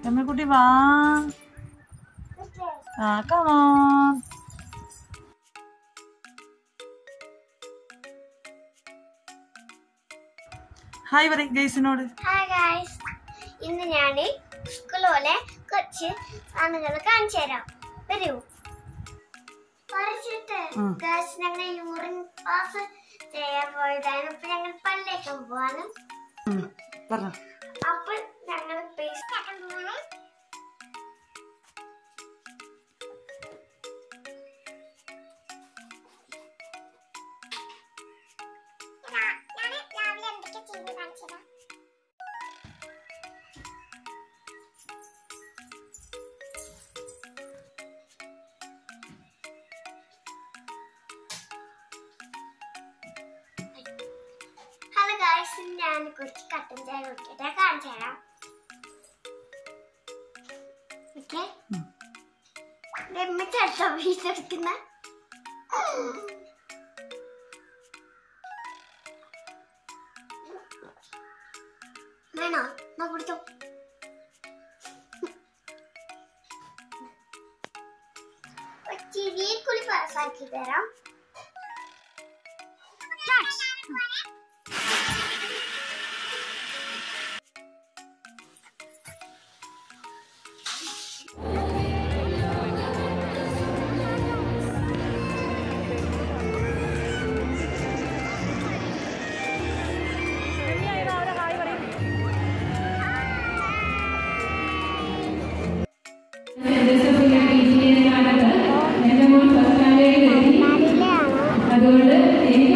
രമ്യക്കുട്ടി വാ ആ come on hi പറ ഗൈസിനോട് ഹായ് ഗായ്സ് ഇന്ന് ഞാൻ സ്കൂളിലെ കുറച്ച് സാധനങ്ങൾ കാണിച്ചു തരാം വരൂ പറിച്ചിട്ട് ഉം. ഗായ്സ് ഞങ്ങൾ യൂറിൻ പാസ് ചെയ്യാൻ പോയതാണ് അപ്പൊ ഞങ്ങൾ പല്ലേക്കാൻ പോവാണ് പറഞ്ഞോ അപ്പൊ ഞങ്ങൾ പേസ്റ്റ് ആക്കാൻ പോവാണ് രാവിലെ എന്തൊക്കെ ചെയ്ത് കാണിച്ചതാ ഹലോ ഗായ്സ് ഞാൻ കുറച്ച് കട്ടൻ ചായ കുടിക്കട്ടെ കാണിച്ചു തരാം ഓക്കെ ഉം. രമ്മിച്ചെടുത്തോ വീട്ടെടുക്കുന്ന വേണോ എന്നാ കുടിച്ചോ ചെറിയ കുളി പാസ്സാക്കി തരാം എന്റെ മോൻ ഫസ്റ്റ് സ്റ്റാൻഡേർഡിൽ എത്തി അതുകൊണ്ട് എനിക്ക്